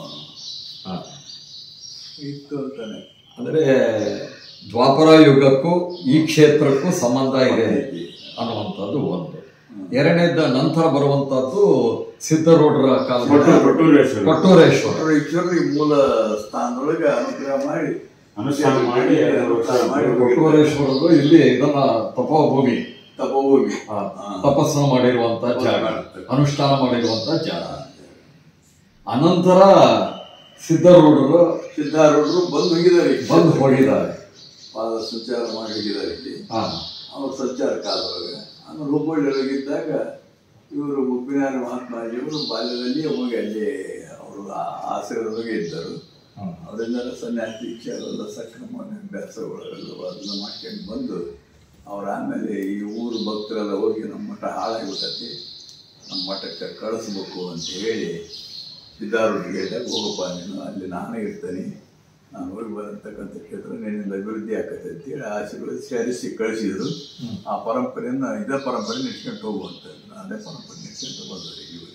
ಇತ್ತು ಅಂತಾನೆ ಅಂದ್ರೆ ದ್ವಾಪರ ಯುಗಕ್ಕೂ ಈ ಕ್ಷೇತ್ರಕ್ಕೂ ಸಂಬಂಧ ಇದೆ ಅನ್ನುವಂಥದ್ದು ಒಂದು ಎರಡನೇದ ನಂತರ ಬರುವಂತದ್ದು ಸಿದ್ಧರೂಢರ ಕಾಲ ಕೊಟ್ಟೂರು- ಕೊಟ್ಟೂರೇಶ್ವರ. ಕೊಟ್ಟೂರೇಶ್ವರ ಅವರು ಈಶ್ವರನಿಗೆ ಮೂಲ ಸ್ಥಾನದೊಳಗೆ ಅನುಗ್ರಹ ಮಾಡಿ ಅನುಷ್ಠಾನ ಮಾಡಿ ಎರಡು ವರ್ಷ ಮಾಡಿ ಕೊಟ್ಟೂರೇಶ್ವರರು ಇಲ್ಲಿ ಇದನ್ನ ತಪೋಭೂಮಿ ತಪೋಭೂಮಿ ಆ, ತಪಸ್ಸು ಮಾಡಿರುವಂತ ಜಾಗ ಅನುಷ್ಠಾನ ಮಾಡಿರುವಂತ ಜಾಗ ಅನಂತರ ಸಿದ್ಧರೂಢರು ಸಿದ್ಧಾರೂಢರು ಬಂದು ಹೋಗಿದ್ದಾರೆ ಈ ಬಂದು ಹೋಗಿದ್ದಾರೆ ಪಾದ ಸಂಚಾರ ಮಾಡಿ ಹೋಗಿದ್ದಾರೆ ಇಲ್ಲಿ ಹಾ ಅವ್ರ ಸಂಚಾರ ಕಾಲದೊಳಗೆ ಆಮೇಲೆ ಹುಬ್ಬಳ್ಳಿಯೊಳಗಿದ್ದಾಗ ಇವರು ಮುಪ್ಪಿನಾರ ಮಹಾತ್ಮಾಜಿಯವರು ಬಾಲ್ಯದಲ್ಲಿ ಹೋಗಿ ಅಲ್ಲಿ ಅವರು ಆಶ್ರಯದೊಳಗೆ ಇದ್ದರು ಹ್ಮ್. ಅವರಿಂದೆಲ್ಲ ಸನ್ಯಾಸ ದೀಕ್ಷೆ ಅವೆಲ್ಲ ಸಕ್ರಮಣ ಅಭ್ಯಾಸಗಳೆಲ್ಲ ಅದನ್ನ ಮಾಡ್ಕೊಂಡು ಬಂದು ಅವ್ರು ಆಮೇಲೆ ಈ ಊರು ಭಕ್ತರೆಲ್ಲ ಹೋಗಿ ನಮ್ಮ ಮಠ ಹಾಳಾಗ್ಬಿಟ್ಟತಿ ನಮ್ಮ ಮಠಕ್ಕೆ ಕಳಿಸ್ಬೇಕು ಅಂತ ಹೇಳಿ ಸಿದ್ಧಾರೂಢರಿಗೆ ಹೇಳಿದಾಗ ಹೋಗಪ್ಪ ನೀನು ಅಲ್ಲಿ ನಾನೇ ಇರ್ತೀನಿ ನಾನು ಹೋಗಿ ಬರತಕ್ಕಂಥ ಕ್ಷೇತ್ರ ನಿನ್ನಿಂದ ಅಭಿವೃದ್ಧಿ ಆಕತ್ತೆ ಅಂತೇಳಿ ಆಶೀರ್ವದಿಸಿ ಹರಿಸಿ ಕಳಿಸಿದ್ರು ಆ ಪರಂಪರೆಯನ್ನು ಇದೇ ಪರಂಪರೆ ನಿಡ್ಸ್ಕೊಂಡು ಹೋಗುವಂಥದ್ದು ಅದೇ ಪರಂಪರೆ ನಿಡ್ಸ್ಕೊಂಡು ಬಂದರು ಇವರಿಗೆ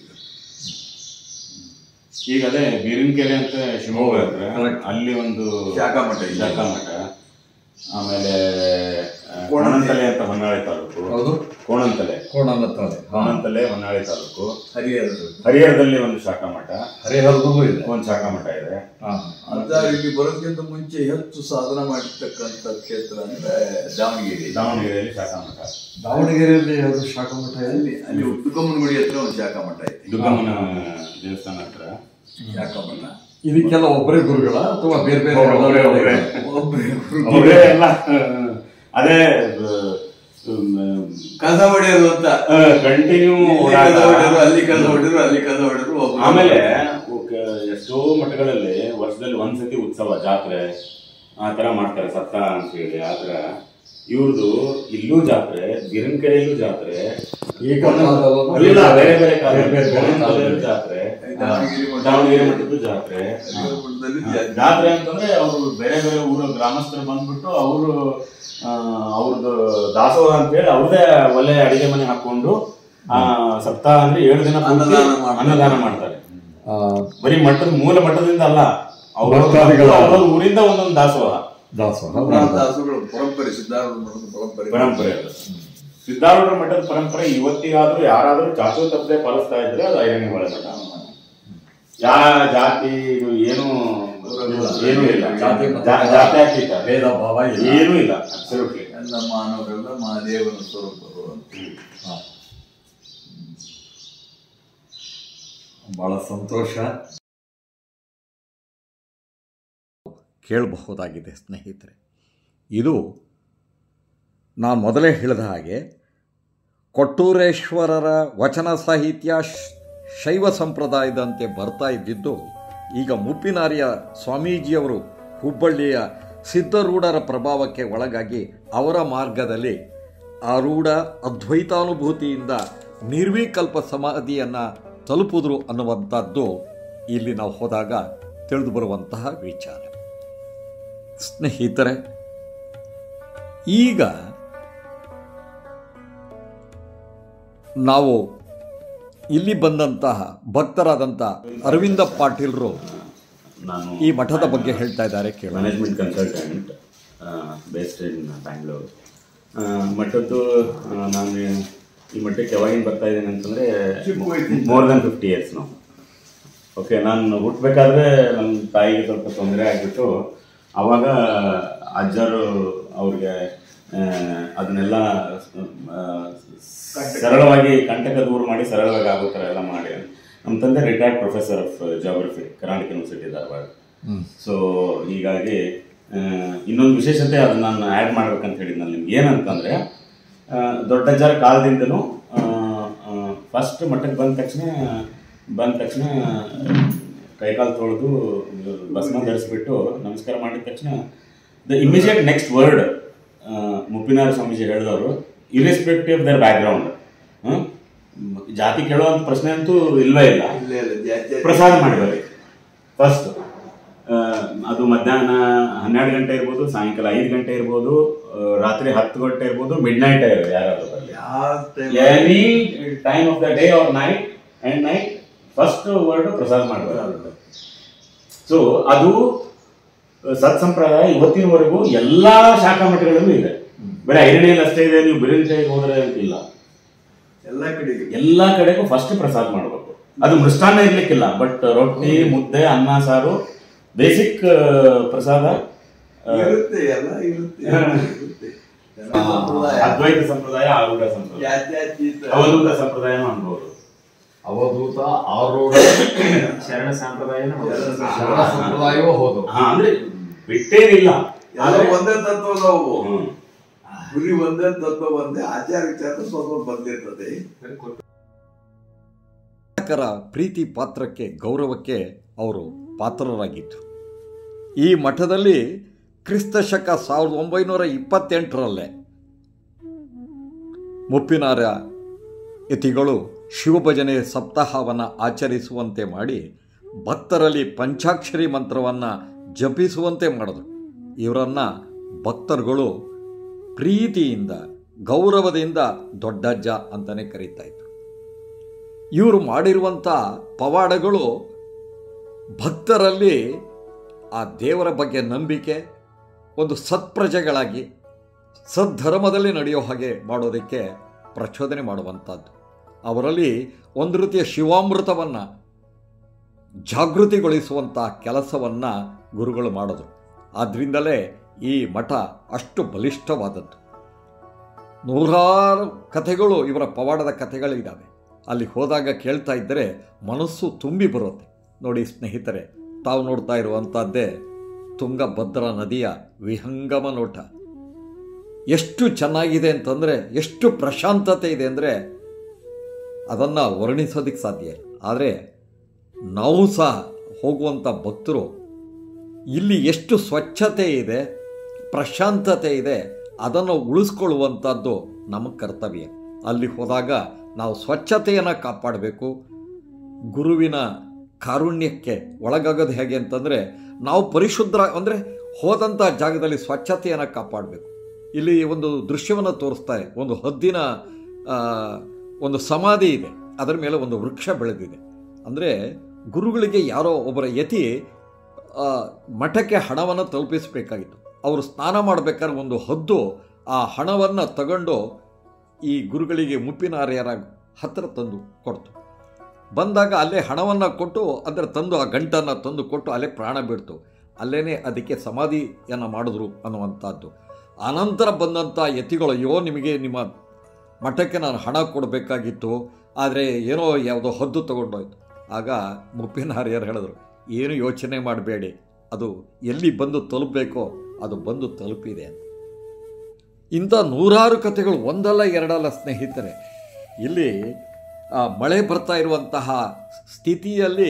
ಈಗ ಅದೇ ಬೀರಿನಕೆರೆ ಅಂತ ಶಿವಮೊಗ್ಗ ಹತ್ರ Correct. ಅಲ್ಲಿ ಒಂದು ಶಾಖಾ ಮಠ ಇದೆ. ಶಾಖಾ ಮಠ ಆಮೇಲೆ ಆ, ಕೋಣಂತಲೆ ಅಂತ ಹೊನ್ನಾಳಿ ತಾಲೂಕು ಹೌದು ಕೋಣಂತಲೆ ಕೋಣನತ್ತಲೆ ಕೋಣಂತಲೆ ಹೊನ್ನಾಳಿ ತಾಲೂಕು ಹರಿಹರದ ಹರಿಹರದಲ್ಲಿ ಒಂದು ಶಾಖಾ ಮಠ ಹರಿಹರದಲ್ಲೂ ಇದೆ ಒಂದು ಶಾಖಾ ಮಠ ಇದೆ ಹಾ. ಅಂತ ಇಲ್ಲಿ ಬರೋದಕ್ಕಿಂತ ಮುಂಚೆ ಹೆಚ್ಚು ಸಾಧನ ಮಾಡಿರ್ತಕ್ಕಂಥ ಕ್ಷೇತ್ರ ಅಂದ್ರೆ ದಾವಣಗೆರೆ ದಾವಣಗೆರೆಯಲ್ಲಿ ಶಾಖಾ ಮಠ ದಾವಣಗೆರೆಯಲ್ಲಿ ಯಾವುದು ಶಾಖಾ ಮಠ ಇದೆ ಅಲ್ಲಿ ಅಲ್ಲಿ ಉತ್ತುಕಮ್ಮನ ಗುಡಿ ಹತ್ರ ಒಂದು ಶಾಖಾ ಮಠ ಐತಿ ದುರ್ಗಮ್ಮನ ದೇವಸ್ಥಾನ ಹತ್ರ ಶಾಖಾ ಮಠ ಇದಕ್ಕೆಲ್ಲ ಒಬ್ಬರೇ ಗುರುಗಳ ಅಥವಾ ಬೇರೆ ಬೇರೆ ಒಬ್ರೇ, ಒಬ್ರೇ. ಒಬ್ಬರೇ ಅವರೇ ಎಲ್ಲ ಅದೇ ಕಸ ಹೊಡೆಯೋದು ಅಂತ ಕಂಟಿನ್ಯೂ ಇಲ್ಲಿ ಕಸ ಹೊಡೆಯೋರು ಅಲ್ಲಿ ಕಸ ಹೊಡೆಯೋರು ಅಲ್ಲಿ ಕಸ ಹೊಡೆಯೋರು ಒಬ್ರು ಆಮೇಲೆ ಓಕೆ, ಎಷ್ಟೋ ಮಠಗಳಲ್ಲಿ ವರ್ಷದಲ್ಲಿ ಒಂದ್ಸತಿ ಉತ್ಸವ ಜಾತ್ರೆ ಆ ತರ ಮಾಡ್ತಾರೆ ಸತ್ತ ಅಂತ ಹೇಳಿ ಆದ್ರ ಇವ್ರದ್ದು ಇಲ್ಲೂ ಜಾತ್ರೆ ಗಿರಂಕೆರೆಯಲ್ಲೂ ಜಾತ್ರೆ ಈ ಕಾಲದಲ್ಲೂ ಇಲ್ಲ, ಬೇರೆ ಬೇರೆ ಕಾಲ ಬೇರೆ ಬೇರೆ ಬೇರೆ ಗೋವಿಂದದಲ್ಲಿ ಜಾತ್ರೆ ದಾವಣಗೆರೆ ಮಠ. ದಾವಣಗೆರೆ ಮಠದ್ದು ಜಾತ್ರೆ ಮಠದಲ್ಲಿ ಜಾತ್ರೆ. ಜಾತ್ರೆ ಅಂತಂದ್ರೆ ಅವರು ಬೇರೆ ಬೇರೆ ಊರ ಗ್ರಾಮಸ್ಥರು ಬಂದ್ಬಿಟ್ಟು ಅವರು ಅವ್ರದ್ದು ದಾಸೋಹ ಅಂತ ಹೇಳಿ ಅವ್ರದೇ ಒಲೆ ಅಡಿಗೆ ಮನೆ ಹಾಕೊಂಡು ಆ ಸಪ್ತಾಹ ಅಂದ್ರೆ ಏಳು ದಿನ ಪೂರ್ತಿ ಅನ್ನದಾನ ಮಾಡ್ತಾರೆ. ಅನ್ನದಾನ ಮಾಡ್ತಾರೆ ಆ, ಬರೀ ಮಠದ ಮೂಲ ಮಠದಿಂದ ಅಲ್ಲ ಅವ್ರ ಭಕ್ತಾದಿಗಳ- ಅವ್ರವ್ರ ಊರಿಂದ ಒಂದೊಂದು ದಾಸೋಹ ದಾಸೋಹ ದಾಸಗಳು ಪರಂಪರೆ ಸಿದ್ಧಾರೂಢ ಮಠದ ಪರಂಪರೆ ಪರಂಪರೆ ಅದು. ಸಿದ್ಧಾರೂಢ ಮಠದ ಪರಂಪರೆ ಇವತ್ತಿಗಾದ್ರೂ ಯಾರಾದ್ರೂ ಚಾಚು ತಪ್ಪದೆ ಪಾಲಿಸ್ತಾ ಇದ್ರೆ ಅದು ಐರಣ್ಯ ಒಳ ಮಠ ಯಾ ಜಾತಿ ಇದು ಏನು ಏನೂ ಇಲ್ಲ ಜಾತಿ ಮತ್ತು ಜಾ- ಜಾತ್ಯತೀತ ಭೇದ ಭಾವ ಇಲ್ಲ ಏನೂ ಇಲ್ಲ ಅಬ್ಸಲ್ಯೂಟ್ಲಿ ಎಲ್ಲ ಮಾನವರೆಲ್ಲ ಮಹಾದೇವನ ಸ್ವರೂಪರು ಅಂತ ಹಾ. ಬಹಳ ಸಂತೋಷ ಕೇಳಬಹುದಾಗಿದೆ ಸ್ನೇಹಿತರೆ ಇದು ನಾನು ಮೊದಲೇ ಹೇಳಿದ ಹಾಗೆ ಕೊಟ್ಟೂರೇಶ್ವರರ ವಚನ ಸಾಹಿತ್ಯ ಶ್- ಶೈವ ಸಂಪ್ರದಾಯದಂತೆ ಬರ್ತಾ ಇದ್ದಿದ್ದು ಈಗ ಮುಪ್ಪಿನಾರಿಯ ಸ್ವಾಮೀಜಿಯವರು ಹುಬ್ಬಳ್ಳಿಯ ಸಿದ್ಧರೂಢರ ಪ್ರಭಾವಕ್ಕೆ ಒಳಗಾಗಿ ಅವರ ಮಾರ್ಗದಲ್ಲಿ ಆರೂಢ ಅದ್ವೈತಾನುಭೂತಿಯಿಂದ ನಿರ್ವಿಕಲ್ಪ ಸಮಾಧಿಯನ್ನು ತಲುಪಿದ್ರು ಅನ್ನುವಂಥದ್ದು ಇಲ್ಲಿ ನಾವು ಹೋದಾಗ ತಿಳಿದು ಬರುವಂತಹ ವಿಚಾರ ಸ್ನೇಹಿತರೆ ಈಗ ನಾವು ಇಲ್ಲಿ ಬಂದಂತಹ ಭಕ್ತರಾದಂಥ ಅರವಿಂದ ಪಾಟೀಲ್ರು ನಾನು ಈ ಮಠದ ಬಗ್ಗೆ ಹೇಳ್ತಾ ಇದ್ದಾರೆ ಕೇಳೋಣ management consultant based in Bangalore ಮಠದ್ದು ಆ, ನಾನು ಈ ಮಠಕ್ಕೆ ಯಾವಾಗಿಂದ ಬರ್ತಾ ಇದ್ದೀನಿ ಅಂತಂದರೆ ಚಿಕ್ಕ ವಯಸ್ಸಿಂದ. ಮೋರ್ ದೆನ್ ಫಿಫ್ಟಿ ಇಯರ್ಸ್ ನಾವು ಓಕೆ ನಾನು ಹುಟ್ಟಬೇಕಾದ್ರೆ ನಮ್ಮ ತಾಯಿಗೆ ಸ್ವಲ್ಪ ತೊಂದರೆ ಆಗಿಬಿಟ್ಟು ಆವಾಗ ಅಜ್ಜರು ಅವ್ರಿಗೆ ಆ, ಅದನ್ನೆಲ್ಲ ಆ, ಸರಳವಾಗಿ ಕಂಟಕ ದೂರ ಮಾಡಿ ಸರಳವಾಗಿ ಆಗೋ ಥರ ಎಲ್ಲ ಮಾಡಿ ನಮ್ಮ ತಂದೆ retired professor of geography Karnataka university Dharwad so ಹೀಗಾಗಿ ಆ, ಇನ್ನೊಂದು ವಿಶೇಷತೆ ಅದನ್ನ ನಾನು ಆ್ಯಡ್ ಮಾಡ್ಬೇಕಂತ ಹೇಳಿದ್ನಲ್ಲ ನಿಮ್ಗೆ ಏನಂತಂದರೆ ದೊಡ್ಡಜ್ಜರ ಕಾಲದಿಂದನೂ ಫಸ್ಟ್ ಮಠಕ್ಕೆ ಬಂದ ತಕ್ಷಣ ಬಂದ ತಕ್ಷಣ ಕೈಕಾಲು ತೊಳೆದು ಭಸ್ಮ ಧರಿಸ್ಬಿಟ್ಟು ನಮಸ್ಕಾರ ಮಾಡಿದ ತಕ್ಷಣ ದ ಇಮಿಡಿಯೇಟ್ ನೆಕ್ಸ್ಟ್ ವರ್ಡ್ ಮುಪ್ಪಿನಾರ ಸ್ವಾಮೀಜಿ ಹೇಳಿದವರು ಇರೆಸ್ಪೆಕ್ಟಿವ್ ದರ್ ಬ್ಯಾಕ್ಗ್ರೌಂಡ್ ಜಾತಿ ಕೇಳುವಂಥ ಪ್ರಶ್ನೆ ಅಂತೂ ಇಲ್ವೇ ಇಲ್ಲ ಇಲ್ಲ ಇಲ್ಲ ಜಾತಿ ಪ್ರಸಾದ ಮಾಡಬೇಕು ಫಸ್ಟ್ ಅದು ಮಧ್ಯಾಹ್ನ ಹನ್ನೆರಡು ಗಂಟೆ ಇರ್ಬೋದು ಸಾಯಂಕಾಲ ಐದು ಗಂಟೆ ಇರ್ಬೋದು ಆ, ರಾತ್ರಿ ಹತ್ತು ಗಂಟೆ ಇರ್ಬೋದು ಮಿಡ್ ನೈಟ್ ಯಾರಾದ್ರೂ ಬರಲಿ ಯಾವ time any time of the day or night and night first word ಪ್ರಸಾದ ಮಾಡಬೇಕು ಸೊ ಅದು ಸತ್ ಸಂಪ್ರದಾಯ ಇವತ್ತಿನವರೆಗೂ ಎಲ್ಲಾ ಶಾಖಾ ಮಠಗಳಲ್ಲೂ ಇದೆ ಬರೀ ಐರಣಿಯಲ್ಲಿ ಅಷ್ಟೇ ಇದೆ ನೀವು ಬಿರಿಯಾನಿ ಹೋದ್ರೆ ಅಂತಿಲ್ಲ ಎಲ್ಲ ಕಡೆಗೆ ಎಲ್ಲಾ ಕಡೆಗೂ ಫಸ್ಟ್ ಪ್ರಸಾದ ಮಾಡಬೇಕು ಅದು ಮೃಷ್ಟಾನ್ನ ಇರ್ಲಿಕ್ಕಿಲ್ಲ ಬಟ್ ರೊಟ್ಟಿ ಮುದ್ದೆ ಅನ್ನ ಸಾರು ಬೇಸಿಕ್ ಪ್ರಸಾದ ಆ, ಇರುತ್ತೆ ಎಲ್ಲ ಇರುತ್ತೆ ಇರುತ್ತೆ ಜನ ಸಂಪ್ರದಾಯ ಅದ್ವೈತ ಸಂಪ್ರದಾಯ ಆರೂಢ ಸಂಪ್ರದಾಯ ಜಾತ್ಯತೀತ ಅವಧೂತ ಸಂಪ್ರದಾಯನೂ ಅನ್ಬೋದು ಅವಧೂತ ಆರೂಢ ಶರಣ ಸಂಪ್ರದಾಯನೂ ಹೌದು. ಶರಣ ಸಂಪ್ರದಾಯವೂ ಹೌದು ಹಾ ಅಂದ್ರೆ ಬಿಟ್ಟೇನಿಲ್ಲ ಎಲ್ಲ ಆದ್ರೆ ಒಂದೇ ತತ್ವದವು ಹ್ಮ್. ಗುರಿ ಒಂದೇ ತತ್ವ ಒಂದೇ ಆಚಾರ ವಿಚಾರ ಸ್ವಲ್ಪ ಬಂದಿರ್ತದೆ ರ ಪ್ರೀತಿ ಪಾತ್ರಕ್ಕೆ ಗೌರವಕ್ಕೆ ಅವರು ಪಾತ್ರರಾಗಿದ್ದರು ಈ ಮಠದಲ್ಲಿ ಕ್ರಿಸ್ತ ಶಕ ಸಾವಿರದ ಒಂಬೈನೂರ ಇಪ್ಪತ್ತೆಂಟರಲ್ಲೇ ಮುಪ್ಪಿನಾರ ಯತಿಗಳು ಶಿವಭಜನೆ ಸಪ್ತಾಹವನ್ನು ಆಚರಿಸುವಂತೆ ಮಾಡಿ ಭಕ್ತರಲ್ಲಿ ಪಂಚಾಕ್ಷರಿ ಮಂತ್ರವನ್ನು ಜಪಿಸುವಂತೆ ಮಾಡಿದ್ರು ಇವರನ್ನು ಭಕ್ತರುಗಳು ಪ್ರೀತಿಯಿಂದ ಗೌರವದಿಂದ ದೊಡ್ಡಜ್ಜ ಅಂತಲೇ ಕರೀತಾ ಇದ್ರು ಇವರು ಮಾಡಿರುವಂಥ ಪವಾಡಗಳು ಭಕ್ತರಲ್ಲಿ ಆ ದೇವರ ಬಗ್ಗೆ ನಂಬಿಕೆ ಒಂದು ಸತ್ಪ್ರಜೆಗಳಾಗಿ ಸದ್ಧರ್ಮದಲ್ಲಿ ನಡೆಯೋ ಹಾಗೆ ಮಾಡೋದಕ್ಕೆ ಪ್ರಚೋದನೆ ಮಾಡುವಂಥದ್ದು ಅವರಲ್ಲಿ ಒಂದು ರೀತಿಯ ಶಿವಾಮೃತವನ್ನು ಜಾಗೃತಿಗೊಳಿಸುವಂಥ ಕೆಲಸವನ್ನು ಗುರುಗಳು ಮಾಡಿದ್ರು ಆದ್ದರಿಂದಲೇ ಈ ಮಠ ಅಷ್ಟು ಬಲಿಷ್ಠವಾದದ್ದು ನೂರಾರು ಕಥೆಗಳು ಇವರ ಪವಾಡದ ಕಥೆಗಳಿದ್ದಾವೆ ಅಲ್ಲಿ ಹೋದಾಗ ಕೇಳ್ತಾ ಇದ್ದರೆ ಮನಸ್ಸು ತುಂಬಿ ಬರುತ್ತೆ ನೋಡಿ ಸ್ನೇಹಿತರೆ ತಾವು ನೋಡ್ತಾ ಇರುವಂಥದ್ದೇ ತುಂಗಭದ್ರಾ ನದಿಯ ವಿಹಂಗಮ ನೋಟ ಎಷ್ಟು ಚೆನ್ನಾಗಿದೆ ಅಂತಂದರೆ ಎಷ್ಟು ಪ್ರಶಾಂತತೆ ಇದೆ ಅಂದರೆ ಅದನ್ನು ವರ್ಣಿಸೋದಕ್ಕೆ ಸಾಧ್ಯ ಇಲ್ಲ ಆದರೆ ನಾವು ಸಹ ಹೋಗುವಂಥ ಭಕ್ತರು ಇಲ್ಲಿ ಎಷ್ಟು ಸ್ವಚ್ಛತೆ ಇದೆ ಪ್ರಶಾಂತತೆ ಇದೆ ಅದನ್ನು ಉಳಿಸ್ಕೊಳ್ಳುವಂಥದ್ದು ನಮ್ಮ ಕರ್ತವ್ಯ ಅಲ್ಲಿ ಹೋದಾಗ ನಾವು ಸ್ವಚ್ಛತೆಯನ್ನು ಕಾಪಾಡಬೇಕು ಗುರುವಿನ ಕಾರುಣ್ಯಕ್ಕೆ ಒಳಗಾಗೋದು ಹೇಗೆ ಅಂತಂದರೆ ನಾವು ಪರಿಶುದ್ಧ ಅಂದರೆ ಹೋದಂಥ ಜಾಗದಲ್ಲಿ ಸ್ವಚ್ಛತೆಯನ್ನು ಕಾಪಾಡಬೇಕು ಇಲ್ಲಿ ಒಂದು ದೃಶ್ಯವನ್ನು ತೋರಿಸ್ತಾರೆ ಒಂದು ಹದ್ದಿನ ಆ, ಒಂದು ಸಮಾಧಿ ಇದೆ ಅದರ ಮೇಲೆ ಒಂದು ವೃಕ್ಷ ಬೆಳೆದಿದೆ ಅಂದರೆ ಗುರುಗಳಿಗೆ ಯಾರೋ ಒಬ್ಬರ ಯತಿ ಆ, ಮಠಕ್ಕೆ ಹಣವನ್ನು ತಲುಪಿಸಬೇಕಾಗಿತ್ತು ಅವರು ಸ್ನಾನ ಮಾಡಬೇಕಾದ್ರೆ ಒಂದು ಹದ್ದು ಆ ಹಣವನ್ನು ತಗೊಂಡು ಈ ಗುರುಗಳಿಗೆ ಮುಪ್ಪಿನಾರ್ಯರ ಹತ್ತಿರ ತಂದು ಕೊಡ್ತು ಬಂದಾಗ ಅಲ್ಲೇ ಹಣವನ್ನು ಕೊಟ್ಟು ಅದರ ತಂದು ಆ ಗಂಟನ್ನು ತಂದು ಕೊಟ್ಟು ಅಲ್ಲೇ ಪ್ರಾಣ ಬಿಡ್ತು ಅಲ್ಲೇ ಅದಕ್ಕೆ ಸಮಾಧಿಯನ್ನು ಮಾಡಿದ್ರು ಅನ್ನುವಂಥದ್ದು ಅನಂತರ ಬಂದಂಥ ಯತಿಗಳು ಅಯ್ಯೋ ನಿಮಗೆ ನಿಮ್ಮ ಮಠಕ್ಕೆ ನಾನು ಹಣ ಕೊಡಬೇಕಾಗಿತ್ತು ಆದರೆ ಏನೋ ಯಾವುದೋ ಹದ್ದು ತಗೊಂಡೋಯ್ತು ಆಗ ಮುಪ್ಪಿನಾರ್ಯರು ಹೇಳಿದ್ರು ಏನು ಯೋಚನೆ ಮಾಡಬೇಡಿ ಅದು ಎಲ್ಲಿ ಬಂದು ತಲುಪಬೇಕೋ ಅದು ಬಂದು ತಲುಪಿದೆ ಅಂತ ಇಂಥ ನೂರಾರು ಕಥೆಗಳು ಒಂದಲ್ಲ ಎರಡಲ್ಲ ಸ್ನೇಹಿತರೆ ಇಲ್ಲಿ ಆ ಮಳೆ ಬರ್ತಾ ಇರುವಂತಹ ಸ್ಥಿತಿಯಲ್ಲಿ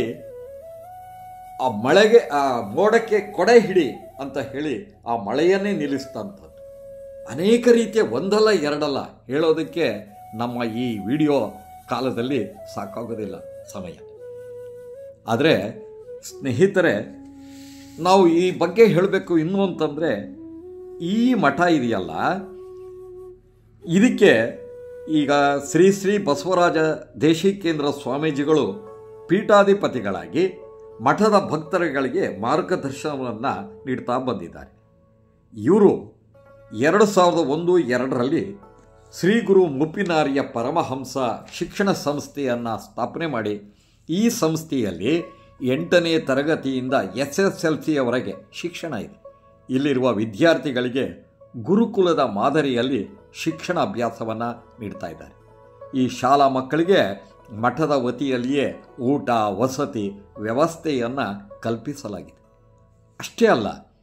ಆ ಮಳೆಗೆ ಆ ಮೋಡಕ್ಕೆ ಕೊಡೆ ಹಿಡಿ ಅಂತ ಹೇಳಿ ಆ ಮಳೆಯನ್ನೇ ನಿಲ್ಲಿಸ್ತಂಥದ್ದು ಅನೇಕ ರೀತಿಯ ಒಂದಲ್ಲ ಎರಡಲ್ಲ ಹೇಳೋದಕ್ಕೆ ನಮ್ಮ ಈ ವಿಡಿಯೋ ಕಾಲದಲ್ಲಿ ಸಾಕಾಗೋದಿಲ್ಲ ಸಮಯ ಆದರೆ ಸ್ನೇಹಿತರೆ ನಾವು ಈ ಬಗ್ಗೆ ಹೇಳಬೇಕು ಇನ್ನು ಅಂತಂದರೆ ಈ ಮಠ ಇದೆಯಲ್ಲ ಇದಕ್ಕೆ ಈಗ ಶ್ರೀ ಶ್ರೀ ಬಸವರಾಜ ದೇಶಿಕೇಂದ್ರ ಸ್ವಾಮೀಜಿಗಳು ಪೀಠಾಧಿಪತಿಗಳಾಗಿ ಮಠದ ಭಕ್ತರುಗಳಿಗೆ ಮಾರ್ಗದರ್ಶನವನ್ನು ನೀಡ್ತಾ ಬಂದಿದ್ದಾರೆ ಇವರು ಎರಡು ಸಾವಿರದ ಒಂದು ಎರಡರಲ್ಲಿ ಶ್ರೀ ಗುರು ಮುಪ್ಪಿನಾರಿಯ ಪರಮಹಂಸ ಶಿಕ್ಷಣ ಸಂಸ್ಥೆಯನ್ನು ಸ್ಥಾಪನೆ ಮಾಡಿ ಈ ಸಂಸ್ಥೆಯಲ್ಲಿ ಎಂಟನೇ ತರಗತಿಯಿಂದ ಎಸ್ ಎಸ್ ಎಲ್ ಸಿಯವರೆಗೆ ಶಿಕ್ಷಣ ಇದೆ ಇಲ್ಲಿರುವ ವಿದ್ಯಾರ್ಥಿಗಳಿಗೆ ಗುರುಕುಲದ ಮಾದರಿಯಲ್ಲಿ ಶಿಕ್ಷಣ ಅಭ್ಯಾಸವನ್ನು ನೀಡ್ತಾ ಇದ್ದಾರೆ ಈ ಶಾಲಾ ಮಕ್ಕಳಿಗೆ ಮಠದ ವತಿಯಲ್ಲಿಯೇ ಊಟ ವಸತಿ ವ್ಯವಸ್ಥೆಯನ್ನು ಕಲ್ಪಿಸಲಾಗಿದೆ ಅಷ್ಟೇ ಅಲ್ಲ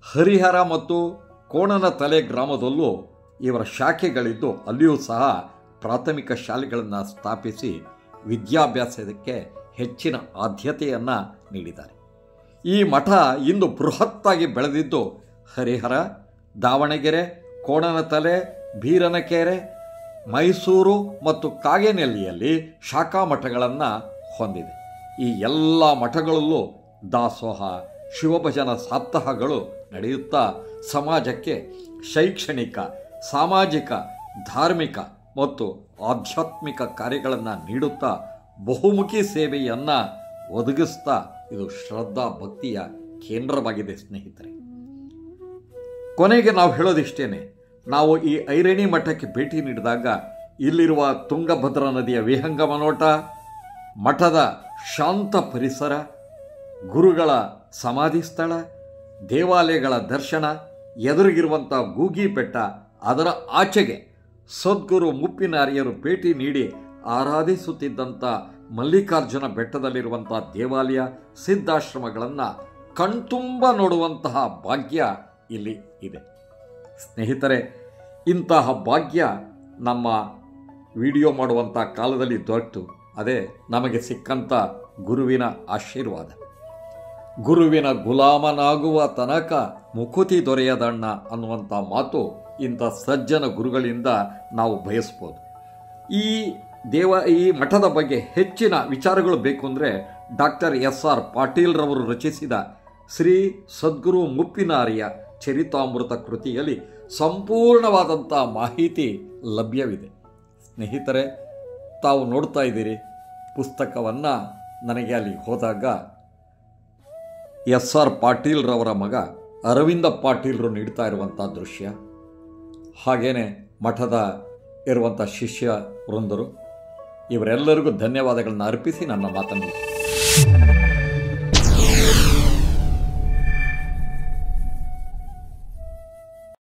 ಹರಿಹರ ಮತ್ತು ಕೋಣನ ತಲೆ ಗ್ರಾಮದಲ್ಲೂ ಇವರ ಶಾಖೆಗಳಿದ್ದು ಅಲ್ಲಿಯೂ ಸಹ ಪ್ರಾಥಮಿಕ ಶಾಲೆಗಳನ್ನು ಸ್ಥಾಪಿಸಿ ವಿದ್ಯಾಭ್ಯಾಸಕ್ಕೆ ಹೆಚ್ಚಿನ ಆದ್ಯತೆಯನ್ನು ನೀಡಿದ್ದಾರೆ ಈ ಮಠ ಇಂದು ಬೃಹತ್ತಾಗಿ ಬೆಳೆದಿದ್ದು ಹರಿಹರ ದಾವಣಗೆರೆ ಕೋಣನತಲೆ ಬೀರನಕೆರೆ ಮೈಸೂರು ಮತ್ತು ಕಾಗೇನಹಳ್ಳಿಯಲ್ಲಿ ಶಾಖಾ ಮಠಗಳನ್ನು ಹೊಂದಿದೆ ಈ ಎಲ್ಲ ಮಠಗಳಲ್ಲೂ ದಾಸೋಹ ಶಿವಭಜನ ಸಪ್ತಾಹಗಳು ನಡೆಯುತ್ತಾ ಸಮಾಜಕ್ಕೆ ಶೈಕ್ಷಣಿಕ ಸಾಮಾಜಿಕ ಧಾರ್ಮಿಕ ಮತ್ತು ಆಧ್ಯಾತ್ಮಿಕ ಕಾರ್ಯಗಳನ್ನು ನೀಡುತ್ತಾ ಬಹುಮುಖಿ ಸೇವೆಯನ್ನು ಒದಗಿಸ್ತಾ ಇದು ಶ್ರದ್ಧಾ ಭಕ್ತಿಯ ಕೇಂದ್ರವಾಗಿದೆ ಸ್ನೇಹಿತರೆ ಕೊನೆಗೆ ನಾವು ಹೇಳೋದಿಷ್ಟೇನೆ ನಾವು ಈ ಐರಣಿ ಮಠಕ್ಕೆ ಭೇಟಿ ನೀಡಿದಾಗ ಇಲ್ಲಿರುವ ತುಂಗಭದ್ರಾ ನದಿಯ ವಿಹಂಗಮ ನೋಟ ಮಠದ ಶಾಂತ ಪರಿಸರ ಗುರುಗಳ ಸಮಾಧಿ ಸ್ಥಳ ದೇವಾಲಯಗಳ ದರ್ಶನ ಎದುರಿಗಿರುವಂಥ ಗೂಗಿ ಬೆಟ್ಟ ಅದರ ಆಚೆಗೆ ಸದ್ಗುರು ಮುಪ್ಪಿನಾರಿಯರು ಭೇಟಿ ನೀಡಿ ಆರಾಧಿಸುತ್ತಿದ್ದಂಥ ಮಲ್ಲಿಕಾರ್ಜುನ ಬೆಟ್ಟದಲ್ಲಿರುವಂಥ ದೇವಾಲಯ ಸಿದ್ಧಾಶ್ರಮಗಳನ್ನು ಕಣ್ತುಂಬ ನೋಡುವಂತಹ ಭಾಗ್ಯ ಇಲ್ಲಿ ಇದೆ ಸ್ನೇಹಿತರೆ ಇಂತಹ ಭಾಗ್ಯ ನಮ್ಮ ವಿಡಿಯೋ ಮಾಡುವಂಥ ಕಾಲದಲ್ಲಿ ದೊರೆತು ಅದೇ ನಮಗೆ ಸಿಕ್ಕಂಥ ಗುರುವಿನ ಆಶೀರ್ವಾದ ಗುರುವಿನ ಗುಲಾಮನಾಗುವ ತನಕ ಮುಕುತಿ ದೊರೆಯದಣ್ಣ ಅನ್ನುವಂಥ ಮಾತು ಇಂಥ ಸಜ್ಜನ ಗುರುಗಳಿಂದ ನಾವು ಬಯಸ್ಬೋದು ಈ ದೇವ ಈ ಮಠದ ಬಗ್ಗೆ ಹೆಚ್ಚಿನ ವಿಚಾರಗಳು ಬೇಕು ಅಂದರೆ ಡಾಕ್ಟರ್ ಎಸ್ ಆರ್ ಪಾಟೀಲ್ರವರು ರಚಿಸಿದ ಶ್ರೀ ಸದ್ಗುರು ಮುಪ್ಪಿನಾರಿಯ ಚರಿತಾಮೃತ ಕೃತಿಯಲ್ಲಿ ಸಂಪೂರ್ಣವಾದಂಥ ಮಾಹಿತಿ ಲಭ್ಯವಿದೆ ಸ್ನೇಹಿತರೆ ತಾವು ನೋಡ್ತಾ ಇದ್ದೀರಿ ಪುಸ್ತಕವನ್ನು ನನಗೆ ಅಲ್ಲಿ ಹೋದಾಗ ಎಸ್ ಆರ್ ಪಾಟೀಲ್ರವರ ಮಗ ಅರವಿಂದ ಪಾಟೀಲ್ರು ನೀಡ್ತಾ ಇರುವಂಥ ದೃಶ್ಯ ಹಾಗೇನೆ ಮಠದ ಇರುವಂಥ ಶಿಷ್ಯ ವೃಂದರು ಇವರೆಲ್ಲರಿಗೂ ಧನ್ಯವಾದಗಳನ್ನು ಅರ್ಪಿಸಿ ನನ್ನ ಮಾತನ್ನು